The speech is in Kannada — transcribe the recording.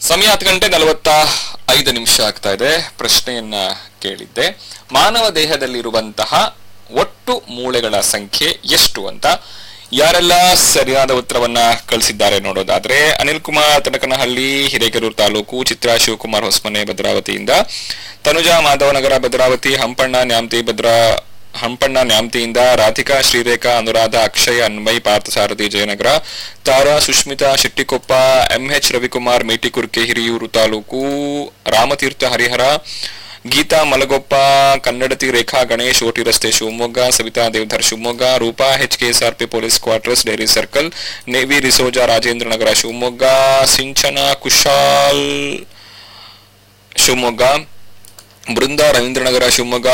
ಸಮಯ ಹತ್ತು ಗಂಟೆ ನಲವತ್ತ ಐದು ನಿಮಿಷ ಆಗ್ತಾ ಇದೆ ಪ್ರಶ್ನೆಯನ್ನ ಕೇಳಿದ್ದೆ ಮಾನವ ದೇಹದಲ್ಲಿರುವಂತಹ ಒಟ್ಟು ಮೂಳೆಗಳ ಸಂಖ್ಯೆ ಎಷ್ಟು ಅಂತ ಯಾರೆಲ್ಲ ಸರಿಯಾದ ಉತ್ತರವನ್ನ ಕಳಿಸಿದ್ದಾರೆ ನೋಡೋದಾದ್ರೆ ಅನಿಲ್ ಕುಮಾರ್ ತಡಕನಹಳ್ಳಿ ಹಿರೇಕೆರೂರು ತಾಲೂಕು ಚಿತ್ರಾ ಶಿವಕುಮಾರ್ ಹೊಸಮನೆ ಭದ್ರಾವತಿಯಿಂದ ತನುಜಾ ಮಾಧವನಗರ ಭದ್ರಾವತಿ ಹಂಪಣ್ಣ ನ್ಯಾಮತಿ ಭದ್ರಾ ಹಂಪಣ್ಣ ನ್ಯಾಮತಿಯಿಂದ ರಾಧಿಕಾ ಶ್ರೀರೇಖಾ ಅನುರಾಧ ಅಕ್ಷಯ್ ಅನ್ಮಯ್ ಪಾರ್ಥಸಾರಥಿ ಜಯನಗರ ತಾರಾ ಸುಷ್ಮಿತಾ ಶೆಟ್ಟಿಕೊಪ್ಪ ಎಂಎಚ್ ರವಿಕುಮಾರ್ ಮೇಟಿಕುರ್ಕೆ ಹಿರಿಯೂರು ತಾಲೂಕು ರಾಮತೀರ್ಥ ಹರಿಹರ ಗೀತಾ ಮಲಗೊಪ್ಪ ಕನ್ನಡತಿ ರೇಖಾ ಗಣೇಶ್ ಓಟಿ ರಸ್ತೆ Shivamogga Savitha Devadhar Shivamogga Roopa H KSRP police quarters dairy circle Nevi Risoja Rajendra Nagara Shivamogga Sinchana Kushal Shivamogga Brinda Ravindranagara Shivamogga